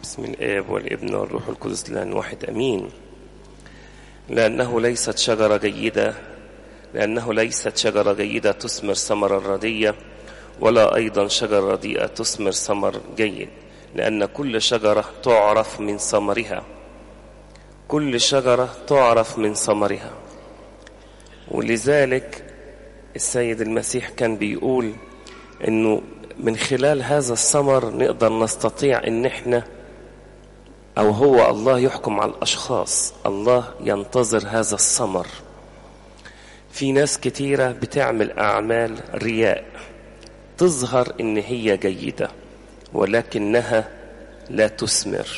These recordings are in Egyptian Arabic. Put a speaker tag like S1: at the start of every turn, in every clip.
S1: بسم الآب والابن والروح القدس الآن واحد أمين لأنه ليست شجرة جيدة لأنه ليست شجرة جيدة تثمر ثمرا ردية ولا أيضا شجرة رديئة تثمر ثمر جيد لأن كل شجرة تعرف من ثمرها كل شجرة تعرف من ثمرها ولذلك السيد المسيح كان بيقول انه من خلال هذا الثمر نقدر نستطيع ان احنا او هو الله يحكم على الاشخاص الله ينتظر هذا الثمر في ناس كتيرة بتعمل اعمال رياء تظهر ان هي جيدة ولكنها لا تثمر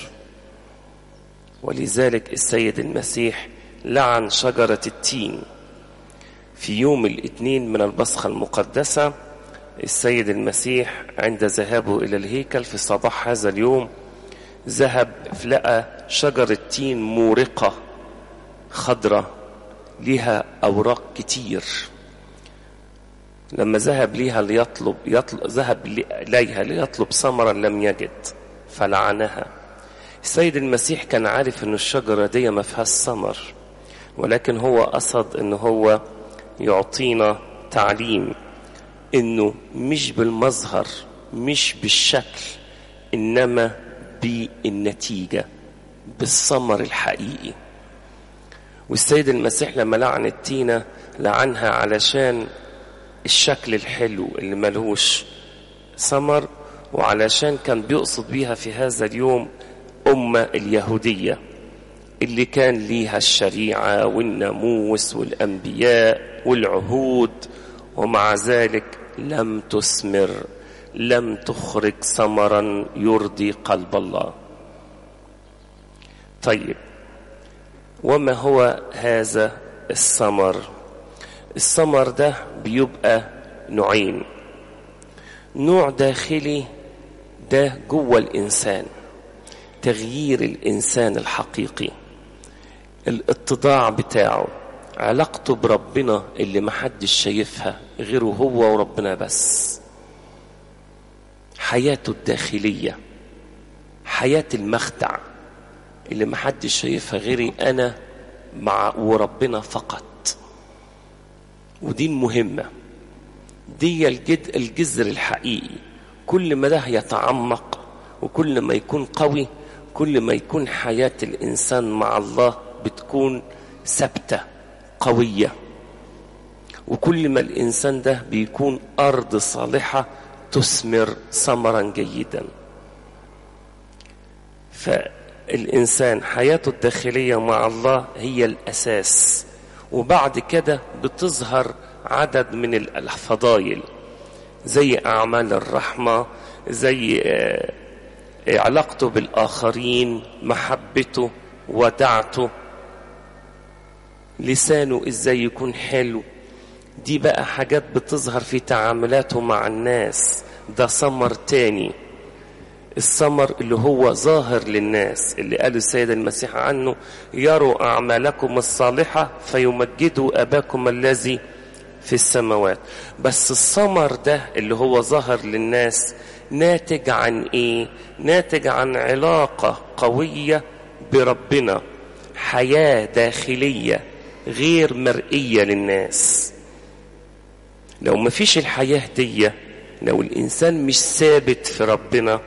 S1: ولذلك السيد المسيح لعن شجرة التين في يوم الاثنين من البصخة المقدسة السيد المسيح عند ذهابه إلى الهيكل في صباح هذا اليوم ذهب لقى شجرة تين مورقة خضرة لها أوراق كتير لما ذهب ليها ليطلب يطلب ذهب إليها ليطلب ثمرا لم يجد فلعنها السيد المسيح كان عارف ان الشجرة دي ما فيهاش ثمر ولكن هو قصد ان هو يعطينا تعليم انه مش بالمظهر مش بالشكل انما بالنتيجة بالثمر الحقيقي والسيد المسيح لما لعن التينة لعنها علشان الشكل الحلو اللي ملهوش ثمر وعلشان كان بيقصد بيها في هذا اليوم أمة اليهودية اللي كان ليها الشريعة والناموس والأنبياء والعهود ومع ذلك لم تثمر لم تخرج ثمرا يرضي قلب الله طيب وما هو هذا الثمر الثمر ده بيبقى نوعين نوع داخلي ده جوه الإنسان تغيير الإنسان الحقيقي الاتضاع بتاعه علاقته بربنا اللي محدش شايفها غيره هو وربنا بس حياته الداخلية حياة المخدع اللي محدش شايفها غيري أنا مع وربنا فقط ودي المهمة دي الجد الجذر الحقيقي كل ما ده يتعمق وكل ما يكون قوي كل ما يكون حياة الإنسان مع الله بتكون ثابتة قوية وكل ما الإنسان ده بيكون أرض صالحة تثمر ثمرا جيدا فالإنسان حياته الداخلية مع الله هي الأساس وبعد كده بتظهر عدد من الفضائل زي أعمال الرحمة زي علاقته بالآخرين محبته ودعته لسانه ازاي يكون حلو دي بقى حاجات بتظهر في تعاملاته مع الناس ده ثمر تاني الثمر اللي هو ظاهر للناس اللي قال السيد المسيح عنه يروا أعمالكم الصالحة فيمجدوا أباكم الذي في السماوات بس الثمر ده اللي هو ظاهر للناس ناتج عن ايه ناتج عن علاقة قوية بربنا حياة داخلية غير مرئية للناس لو ما فيش الحياة دي لو الإنسان مش ثابت في ربنا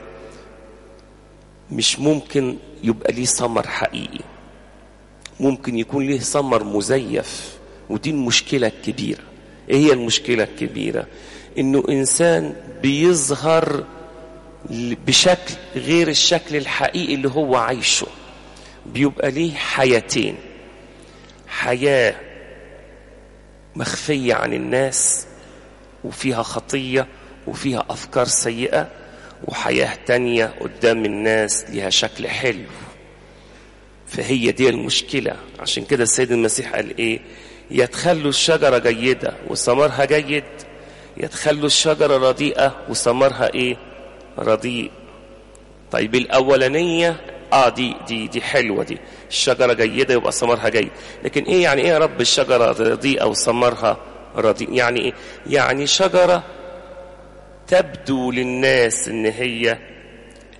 S1: مش ممكن يبقى ليه ثمر حقيقي ممكن يكون ليه ثمر مزيف ودي المشكلة الكبيرة ايه هي المشكلة الكبيرة انه انسان بيظهر بشكل غير الشكل الحقيقي اللي هو عايشه بيبقى ليه حياتين حياة مخفية عن الناس وفيها خطية وفيها أفكار سيئة وحياة تانية قدام الناس ليها شكل حلو فهي دي المشكلة عشان كده السيد المسيح قال إيه يتخلوا الشجرة جيدة وثمرها جيد يتخلوا الشجرة رديئة وثمرها إيه رديء طيب الأولانية اه دي دي دي حلوه دي الشجره جيده يبقى ثمرها جيد لكن ايه يعني ايه يا رب الشجره رديئه وثمرها رديء يعني ايه يعني شجره تبدو للناس ان هي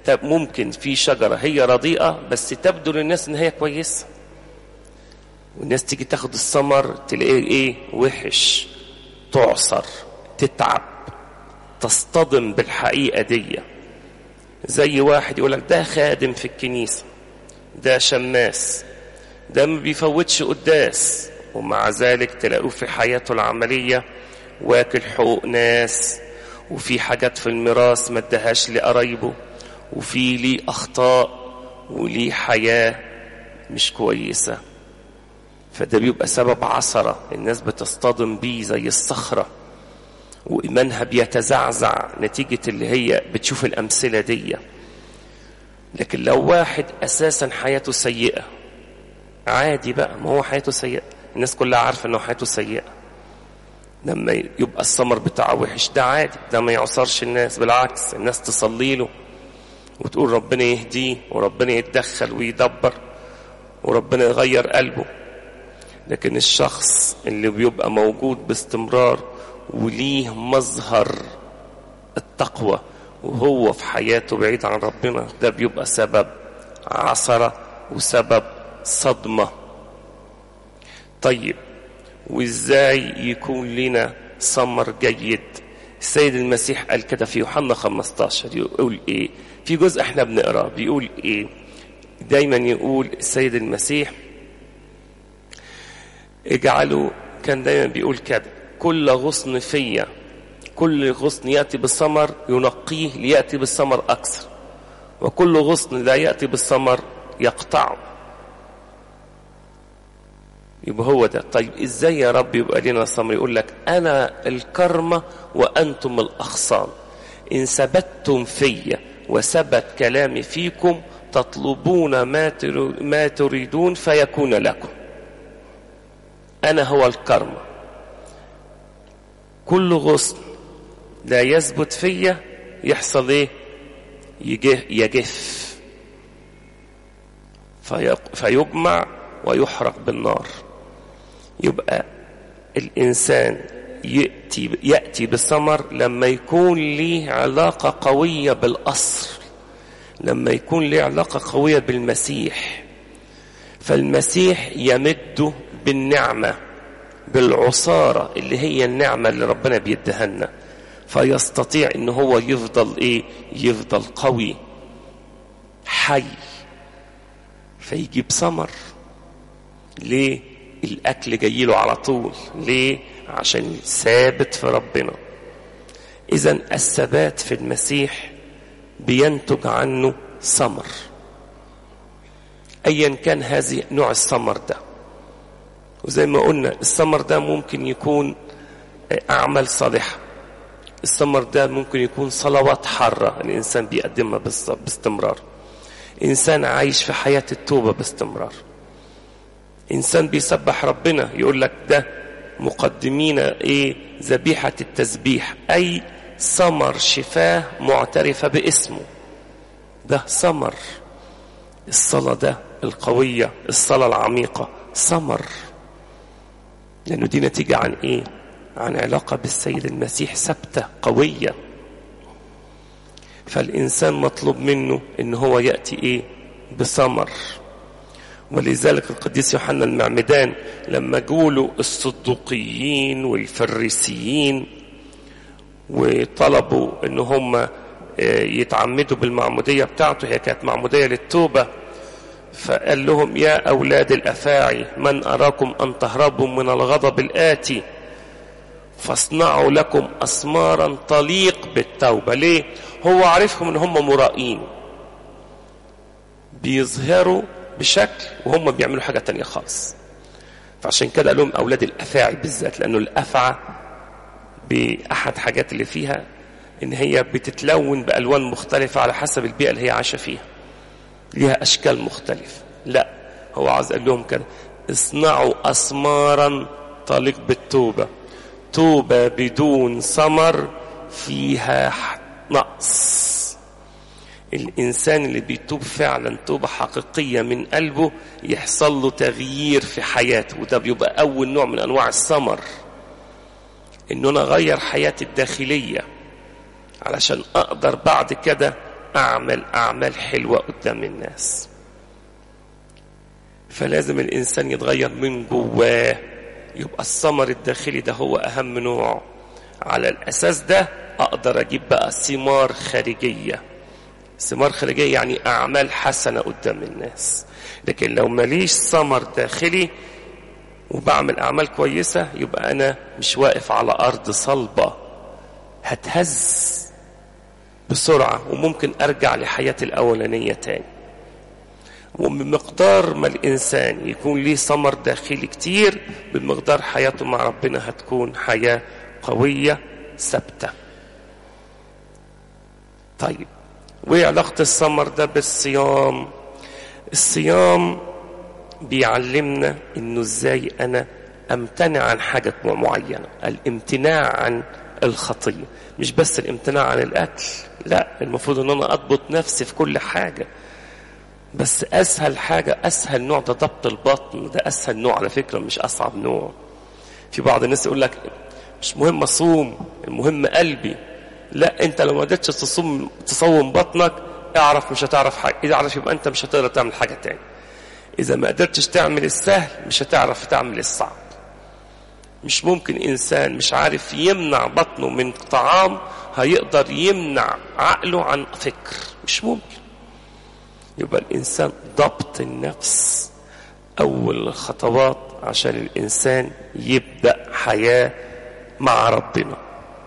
S1: ممكن في شجرة هي رديئة بس تبدو للناس ان هي كويسة والناس تيجي تاخد الثمر تلاقيه ايه وحش تعصر تتعب تصطدم بالحقيقة دي زي واحد يقولك ده خادم في الكنيسة ده شماس ده ما بيفوتش قداس ومع ذلك تلاقوه في حياته العملية واكل حقوق ناس وفي حاجات في الميراث ما ادهاش لقرايبه وفي ليه أخطاء وليه حياة مش كويسة فده بيبقى سبب عثرة الناس بتصطدم بيه زي الصخرة وإيمانها بيتزعزع نتيجة اللي هي بتشوف الأمثلة دي لكن لو واحد أساسا حياته سيئة عادي بقى ما هو حياته سيئة الناس كلها عارفة أنه حياته سيئة لما يبقى الثمر بتاعه وحش ده عادي ده ما يعصرش الناس بالعكس الناس تصلي له وتقول ربنا يهديه وربنا يتدخل ويدبر وربنا يغير قلبه لكن الشخص اللي بيبقى موجود باستمرار وليه مظهر التقوى وهو في حياته بعيد عن ربنا ده بيبقى سبب عثرة وسبب صدمة طيب وازاي يكون لنا ثمر جيد السيد المسيح قال كده في يوحنا 15 يقول ايه في جزء احنا بنقراه بيقول ايه دايما يقول السيد المسيح اجعلوا كان دايما بيقول كده كل غصن فيا كل غصن ياتي بالثمر ينقيه لياتي بالثمر اكثر وكل غصن لا ياتي بالثمر يقطعه يبقى هو ده طيب ازاي يا رب يبقى لنا ثمر يقول لك انا الكرمه وانتم الاغصان ان ثبتتم فيا وثبت كلامي فيكم تطلبون ما تريدون فيكون لكم انا هو الكرمه كل غصن لا يثبت فيا يحصل ايه يجف فيجمع ويحرق بالنار يبقى الإنسان يأتي, يأتي بالثمر لما يكون ليه علاقة قوية بالأصل لما يكون ليه علاقة قوية بالمسيح فالمسيح يمده بالنعمة بالعصارة اللي هي النعمة اللي ربنا بيديها لنا فيستطيع ان هو يفضل ايه يفضل قوي حي فيجيب ثمر ليه الاكل جاي له على طول ليه عشان ثابت في ربنا اذا الثبات في المسيح بينتج عنه ثمر ايا كان هذه نوع الثمر ده وزي ما قلنا الثمر ده ممكن يكون اعمال صالحه الثمر ده ممكن يكون صلوات حاره الانسان بيقدمها باستمرار انسان عايش في حياه التوبه باستمرار انسان بيسبح ربنا يقول لك ده مقدمين ايه ذبيحه التسبيح اي ثمر شفاه معترفه باسمه ده ثمر الصلاه ده القويه الصلاه العميقه ثمر لانه دي نتيجه عن ايه عن علاقه بالسيد المسيح ثابته قويه فالانسان مطلوب منه ان هو ياتي ايه بثمر ولذلك القديس يوحنا المعمدان لما جولوا الصدوقيين والفريسيين وطلبوا ان هم يتعمدوا بالمعمودية بتاعته هي كانت معمودية للتوبة فقال لهم يا أولاد الأفاعي من أراكم أن تهربوا من الغضب الآتي فاصنعوا لكم أسمارا تليق بالتوبة ليه؟ هو عارفهم ان هم مرائين بيظهروا بشكل وهم بيعملوا حاجة تانية خالص فعشان كده قال لهم أولاد الأفاعي بالذات لأنه الأفعى بأحد حاجات اللي فيها إن هي بتتلون بألوان مختلفة على حسب البيئة اللي هي عايشة فيها ليها أشكال مختلفة لا هو عايز قال لهم كده اصنعوا أسمارا تليق بالتوبة توبة بدون ثمر فيها نقص الإنسان اللي بيتوب فعلا توبة حقيقية من قلبه يحصل له تغيير في حياته وده بيبقى أول نوع من أنواع الثمر إنه أنا أغير حياتي الداخلية علشان أقدر بعد كده أعمل أعمال حلوة قدام الناس فلازم الإنسان يتغير من جواه يبقى الثمر الداخلي ده هو أهم نوع على الأساس ده أقدر أجيب بقى ثمار خارجية ثمار خارجية يعني أعمال حسنة قدام الناس لكن لو ماليش ثمر داخلي وبعمل أعمال كويسة يبقى أنا مش واقف على أرض صلبة هتهز بسرعة وممكن أرجع لحياتي الأولانية تاني وبمقدار ما الإنسان يكون ليه ثمر داخلي كتير بمقدار حياته مع ربنا هتكون حياة قوية ثابتة طيب وايه علاقة الثمر ده بالصيام الصيام بيعلمنا انه ازاي انا امتنع عن حاجة معينة الامتناع عن الخطية مش بس الامتناع عن الاكل لا المفروض ان انا اضبط نفسي في كل حاجة بس اسهل حاجة اسهل نوع ده ضبط البطن ده اسهل نوع على فكرة مش اصعب نوع في بعض الناس يقول لك مش مهم اصوم المهم قلبي لا انت لو ما قدرتش تصوم تصوم بطنك اعرف مش هتعرف حاجه اذا اعرف يبقى انت مش هتقدر تعمل حاجه تاني اذا ما قدرتش تعمل السهل مش هتعرف تعمل الصعب مش ممكن انسان مش عارف يمنع بطنه من طعام هيقدر يمنع عقله عن فكر مش ممكن يبقى الانسان ضبط النفس اول الخطوات عشان الانسان يبدا حياه مع ربنا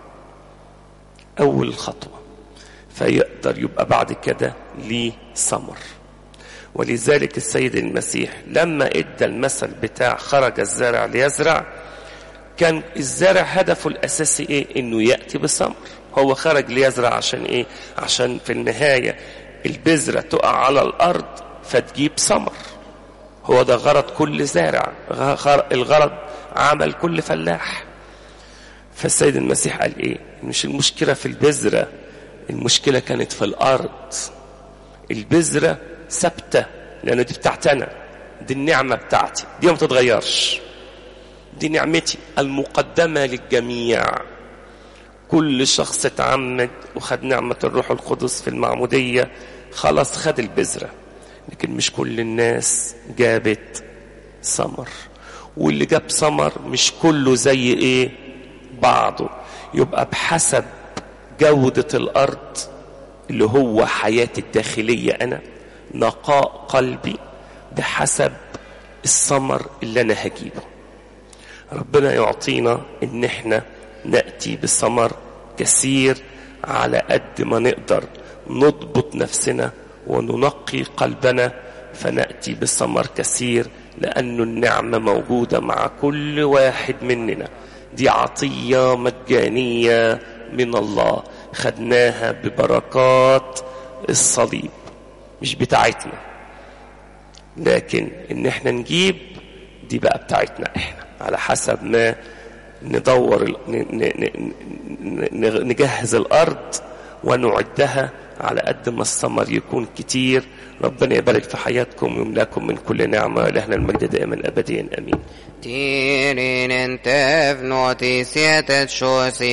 S1: أول خطوة فيقدر يبقى بعد كده ليه ثمر ولذلك السيد المسيح لما ادى المثل بتاع خرج الزارع ليزرع كان الزارع هدفه الأساسي إيه؟ إنه يأتي بثمر هو خرج ليزرع عشان إيه؟ عشان في النهاية البذرة تقع على الأرض فتجيب ثمر هو ده غرض كل زارع الغرض عمل كل فلاح فالسيد المسيح قال ايه مش المشكله في البذره المشكله كانت في الارض البذره ثابته لان دي بتاعتي انا دي النعمه بتاعتي دي ما تتغيرش دي نعمتي المقدمه للجميع كل شخص اتعمد وخد نعمه الروح القدس في المعموديه خلاص خد البذره لكن مش كل الناس جابت ثمر واللي جاب ثمر مش كله زي ايه بعضه يبقى بحسب جودة الأرض اللي هو حياتي الداخلية أنا نقاء قلبي بحسب الثمر اللي أنا هجيبه ربنا يعطينا إن إحنا نأتي بثمر كثير على قد ما نقدر نضبط نفسنا وننقي قلبنا فنأتي بثمر كثير لأن النعمة موجودة مع كل واحد مننا دي عطية مجانية من الله خدناها ببركات الصليب مش بتاعتنا لكن ان احنا نجيب دي بقى بتاعتنا احنا على حسب ما ندور نجهز الارض ونعدها على قد ما الثمر يكون كتير ربنا يبارك في حياتكم ويملاكم من كل نعمة لهنا المجد دائما أبديا أمين
S2: Tirin en tevnoti sietet shosi